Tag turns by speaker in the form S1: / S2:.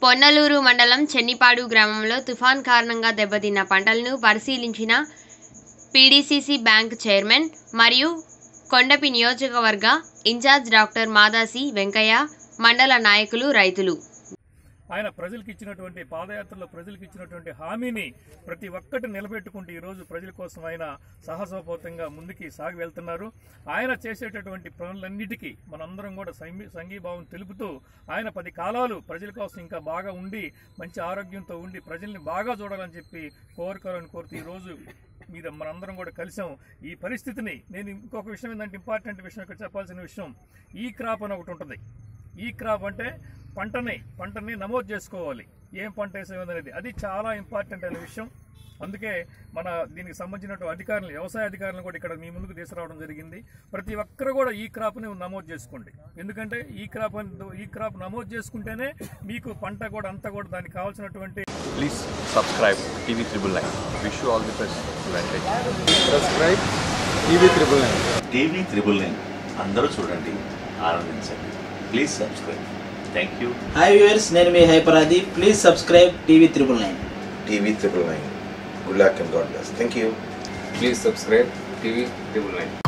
S1: పొన్నలూరు మండలం చెన్నిపాడు గ్రామంలో తుఫాన్ కారణంగా దెబ్బతిన్న పంటలను పరిశీలించిన పీడీసీసీ బ్యాంక్ చైర్మన్ మరియు కొండపి నియోజకవర్గ ఇన్ఛార్జ్ డాక్టర్ మాదాసి వెంకయ్య మండల నాయకులు రైతులు
S2: ఆయన ప్రజలకు ఇచ్చినటువంటి పాదయాత్రలో ప్రజలకు ఇచ్చినటువంటి హామీని ప్రతి ఒక్కటి నిలబెట్టుకుంటూ ఈరోజు ప్రజల కోసం ఆయన సాహసోపేతంగా ముందుకి సాగి వెళ్తున్నారు ఆయన చేసేటటువంటి పనులన్నిటికీ మనందరం కూడా సంఘీ సంఘీభావం తెలుపుతూ ఆయన పది కాలాలు ప్రజల కోసం ఇంకా బాగా ఉండి మంచి ఆరోగ్యంతో ఉండి ప్రజల్ని బాగా చూడాలని చెప్పి కోరుకోవాలని కోరుతూ ఈరోజు మీద మనందరం కూడా కలిసాం ఈ పరిస్థితిని నేను ఇంకొక విషయం ఏంటంటే ఇంపార్టెంట్ విషయం ఇక్కడ చెప్పాల్సిన విషయం ఈ క్రాప్ అని ఒకటి ఉంటుంది ఈ క్రాప్ అంటే పంటని పంటని నమోదు చేసుకోవాలి ఏం పంట వేసేది అది చాలా ఇంపార్టెంట్ అనే విషయం అందుకే మన దీనికి సంబంధించిన అధికారులు వ్యవసాయ అధికారులను కూడా ఇక్కడ మీ ముందుకు తీసుకురావడం జరిగింది ప్రతి ఒక్కరు కూడా ఈ క్రాప్ని నమోదు చేసుకోండి ఎందుకంటే ఈ క్రాప్ అని- ఈ క్రాప్ నమోదు చేసుకుంటేనే మీకు పంట కూడా అంతా కూడా దానికి కావాల్సినటువంటి
S3: Please subscribe TV Triple Nine. Wish you all the best. Advantage.
S4: Subscribe TV triple nine
S5: TV triple nine అందరూ చూడండి ఆనందించండి please subscribe thank you
S6: hi viewers నేను మీ హైపరాది please subscribe TV triple nine
S7: TV triple nine. Good luck and God bless. Thank you.
S4: Please subscribe TV triple nine